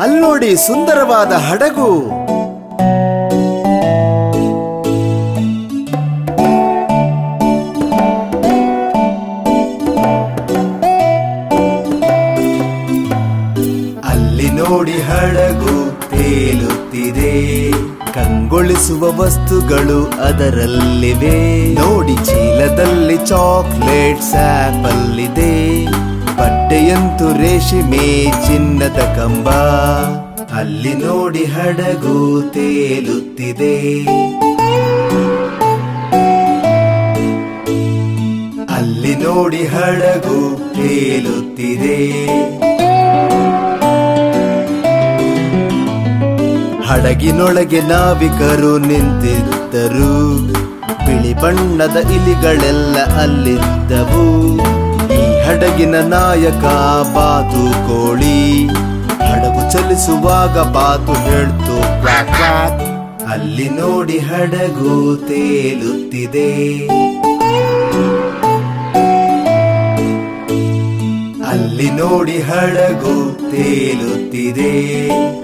ಅಲ್ನೋಡಿ ಸುಂದರವಾದ ಹಡಗು ಅಲ್ಲಿ ನೋಡಿ ಹಡಗು ತೇಲುತ್ತಿದೆ ಕಂಗೊಳಿಸುವ ವಸ್ತುಗಳು ಅದರಲ್ಲಿವೆ ನೋಡಿ ಚೀಲದಲ್ಲಿ ಚಾಕ್ಲೇಟ್ಸ್ ಆಪಲ್ ಇದೆ ಬಟ್ಟೆಯಂತೂ ರೇಷ್ಮೆ ಚಿನ್ನದ ಕಂಬ ಅಲ್ಲಿ ನೋಡಿ ಹಡಗು ತೇಲುತ್ತಿದೆ ಅಲ್ಲಿ ನೋಡಿ ಹಡಗು ತೇಲುತ್ತಿದೆ ಹಡಗಿನೊಳಗೆ ನಾವಿಕರು ನಿಂತಿದ್ದರು ಬಿಳಿ ಬಣ್ಣದ ಇಲಿಗಳೆಲ್ಲ ಅಲ್ಲಿದ್ದವು ಈ ಹಡಗಿನ ನಾಯಕ ಬಾತು ಕೋಳಿ ಹಡಗು ಚಲಿಸುವಾಗ ಬಾತು ಹೇಳ್ತು ಕ್ವಾಕ್ ಕ್ವಾಕ್ ಅಲ್ಲಿ ನೋಡಿ ಹಡಗು ತೇಲುತ್ತಿದೆ ಅಲ್ಲಿ ನೋಡಿ ಹಡಗು ತೇಲುತ್ತಿದೆ